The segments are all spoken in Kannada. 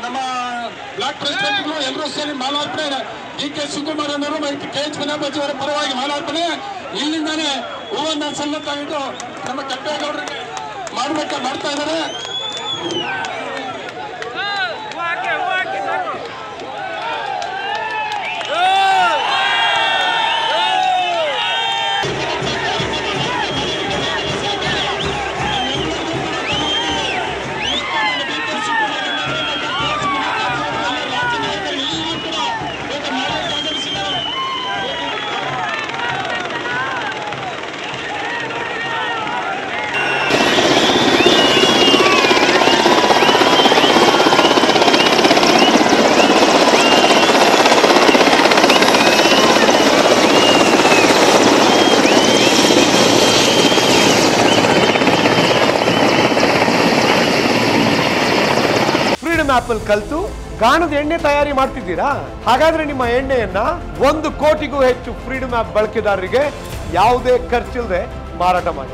ನಮ್ಮ ಬ್ಲಾಕ್ ಪ್ರೆಸಿಡೆಂಟ್ಗಳು ಎಲ್ಲರೂ ಸೇರಿ ಮಾಲಾರ್ಪಣೆ ಡಿ ಕೆ ಶಿವಕುಮಾರ್ ಅವರು ಮತ್ತು ಕೆ ಎಚ್ ವಿನಾಬಾಜಿ ಅವರ ಪರವಾಗಿ ಮಾಲಾರ್ಪಣೆ ಇಲ್ಲಿಂದಾನೆ ಹೂವನ್ನ ಸಲ್ಲತ್ತಾಗಿದ್ದು ನಮ್ಮ ಕೆಂಪೇಗೌಡರಿಗೆ ಮಾಡ್ಬೇಕ ಮಾಡ್ತಾ ಇದ್ದಾರೆ ಹಾಕಿ ಹಾಕಿ ಸಾಕು ಫ್ರೀಡಮ್ ಆಪ್ ಅಲ್ಲಿ ಕಲ್ತು ಗಾಣದ ಎಣ್ಣೆ ತಯಾರಿ ಮಾಡ್ತಿದ್ದೀರಾ ಹಾಗಾದ್ರೆ ನಿಮ್ಮ ಎಣ್ಣೆಯನ್ನ ಒಂದು ಕೋಟಿಗೂ ಹೆಚ್ಚು ಫ್ರೀಡಮ್ ಆಪ್ ಬಳಕೆದಾರರಿಗೆ ಯಾವುದೇ ಖರ್ಚಿಲ್ಲದೆ ಮಾರಾಟ ಮಾಡಿ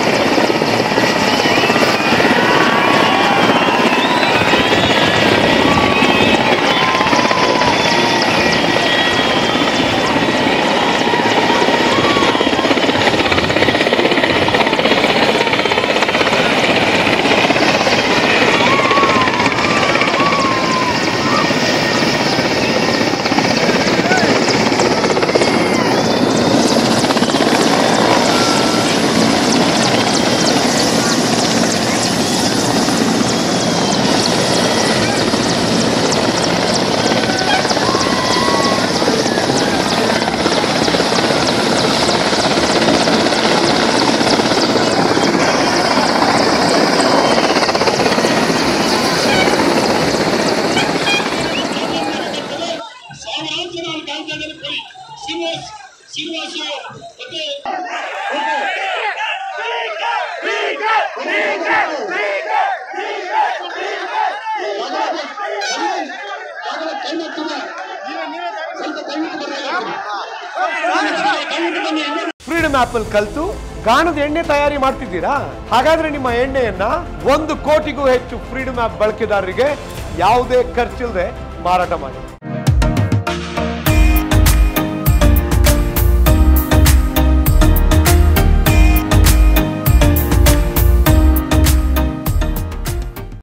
ಸಾವಿರಾರು ಜನ ಅಲ್ಲಿ ಕಾಯ್ತಾ ಇದ್ದಾರೆ ಕೊಡಿ ಶ್ರೀನಿವಾಸ್ ಶ್ರೀನಿವಾಸ್ ಮತ್ತೆ ಕೈ ಮಾಡ್ತಿಲ್ಲ ಸ್ವಲ್ಪ ದಯವಿಟ್ಟು ಬರ್ರಿ ದಯವಿಟ್ಟು ಬನ್ನಿ ಫ್ರೀಡಮ್ ಆಪ್ ಅಲ್ಲಿ ಕಲ್ತು ಗಾಣದ ಎಣ್ಣೆ ತಯಾರಿ ಮಾಡ್ತಿದ್ದೀರಾ ಹಾಗಾದ್ರೆ ನಿಮ್ಮ ಎಣ್ಣೆಯನ್ನ ಒಂದು ಕೋಟಿಗೂ ಹೆಚ್ಚು ಫ್ರೀಡಮ್ ಆಪ್ ಬಳಕೆದಾರರಿಗೆ ಯಾವುದೇ ಖರ್ಚಿಲ್ಲದೆ ಮಾರಾಟ ಮಾಡಿ